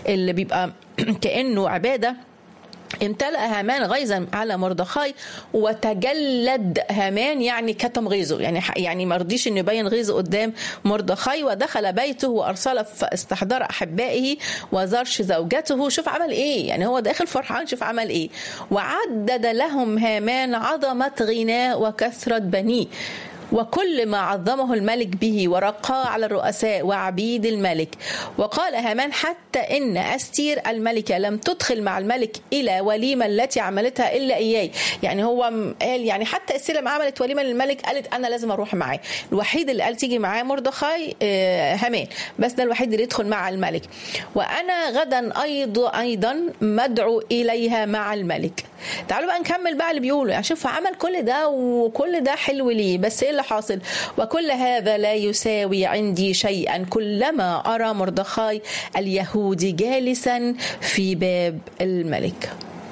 اللي بيبقى كانه عباده امتلأ هامان غيظا على مردخاي وتجلد هامان يعني كتم غيظه يعني يعني ما رضيش انه يبين غيظه قدام مردخاي ودخل بيته وارسل استحضار احبائه وزرش زوجته شوف عمل ايه يعني هو داخل فرحان شوف عمل ايه وعدد لهم هامان عظمه غناه وكثره بنيه وكل ما عظمه الملك به ورقاه على الرؤساء وعبيد الملك وقال هامان حتى إن أستير الملكة لم تدخل مع الملك إلى وليمة التي عملتها إلا إياي يعني هو قال يعني حتى أستير لما عملت وليمة للملك قالت أنا لازم أروح معاه الوحيد اللي قال تيجي معاه مردخاي هامان بس ده الوحيد اللي يدخل مع الملك وأنا غدا أيضا أيضا مدعو إليها مع الملك تعالوا بقى نكمل بقى اللي بيقوله يعني شوف عمل كل ده وكل ده حلو ليه بس ايه اللي حاصل وكل هذا لا يساوي عندي شيئا كلما ارى مردخاي اليهودي جالسا في باب الملك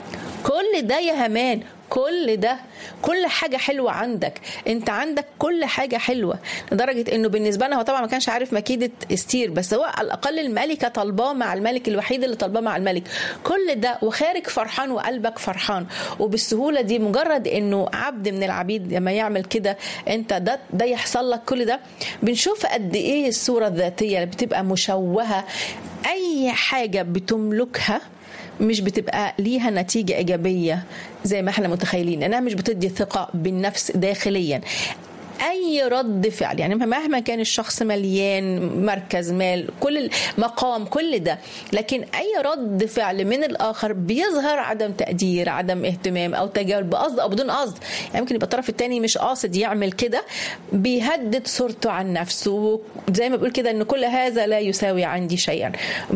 كل ده يا همان كل ده كل حاجه حلوه عندك انت عندك كل حاجه حلوه لدرجه انه بالنسبه لنا هو طبعا ما كانش عارف مكيده استير بس هو على الاقل الملكه طالباه مع الملك الوحيد اللي طالباه مع الملك كل ده وخارج فرحان وقلبك فرحان وبالسهوله دي مجرد انه عبد من العبيد لما يعمل كده انت ده ده يحصل لك كل ده بنشوف قد ايه الصوره الذاتيه اللي بتبقى مشوهه اي حاجه بتملكها مش بتبقى ليها نتيجة إيجابية زي ما احنا متخيلين انها مش بتدي ثقة بالنفس داخليا اي رد فعل يعني مهما كان الشخص مليان مركز مال كل مقام كل ده لكن اي رد فعل من الاخر بيظهر عدم تقدير عدم اهتمام او تجاهل بقصد او بدون قصد يعني ممكن يبقى الطرف الثاني مش قاصد يعمل كده بيهدد صورته عن نفسه زي ما بقول كده ان كل هذا لا يساوي عندي شيئا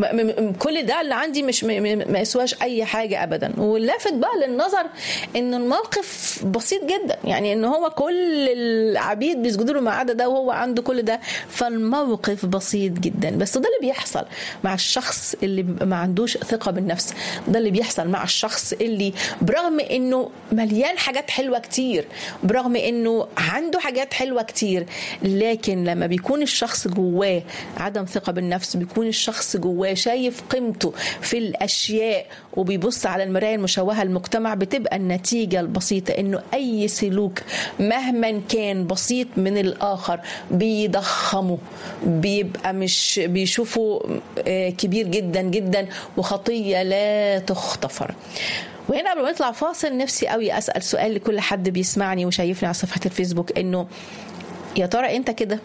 كل ده اللي عندي مش ما يسواش اي حاجه ابدا واللافت بقى للنظر ان الموقف بسيط جدا يعني ان هو كل العبيد بيسجدوا له ما عدا ده وهو عنده كل ده فالموقف بسيط جدا بس ده اللي بيحصل مع الشخص اللي بيبقى ما عندوش ثقه بالنفس ده اللي بيحصل مع الشخص اللي برغم انه مليان حاجات حلوه كتير برغم انه عنده حاجات حلوه كتير لكن لما بيكون الشخص جواه عدم ثقه بالنفس بيكون الشخص جواه شايف قيمته في الاشياء وبيبص على المرايه المشوهه المجتمع بتبقى النتيجه البسيطه انه اي سلوك مهما كان بسيط من الاخر بيضخمه بيبقى مش بيشوفه كبير جدا جدا وخطيه لا تغتفر وهنا قبل ما نطلع فاصل نفسي قوي اسال سؤال لكل حد بيسمعني وشايفني على صفحه الفيسبوك انه يا ترى انت كده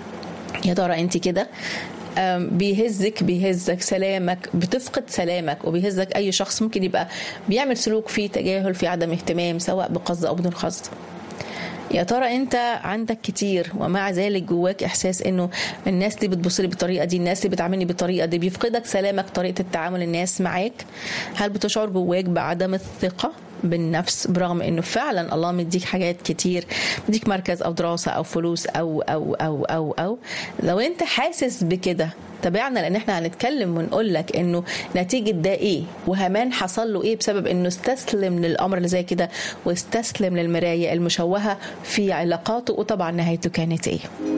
يا ترى انت كده بيهزك بيهزك سلامك بتفقد سلامك وبيهزك اي شخص ممكن يبقى بيعمل سلوك فيه تجاهل فيه عدم اهتمام سواء بقصد او بدون قصد يا ترى انت عندك كتير ومع ذلك جواك احساس انه الناس دي بتبص لي بالطريقه دي الناس اللي بتعاملني بالطريقه دي بيفقدك سلامك طريقه التعامل الناس معاك هل بتشعر جواك بعدم الثقه بالنفس برغم انه فعلا الله مديك حاجات كتير مديك مركز او دراسه او فلوس او او او او او لو انت حاسس بكده تابعنا لان احنا هنتكلم ونقول لك انه نتيجه ده ايه وهمان حصل له ايه بسبب انه استسلم للامر اللي زي كده واستسلم للمرايه المشوهه في علاقاته وطبعا نهايته كانت ايه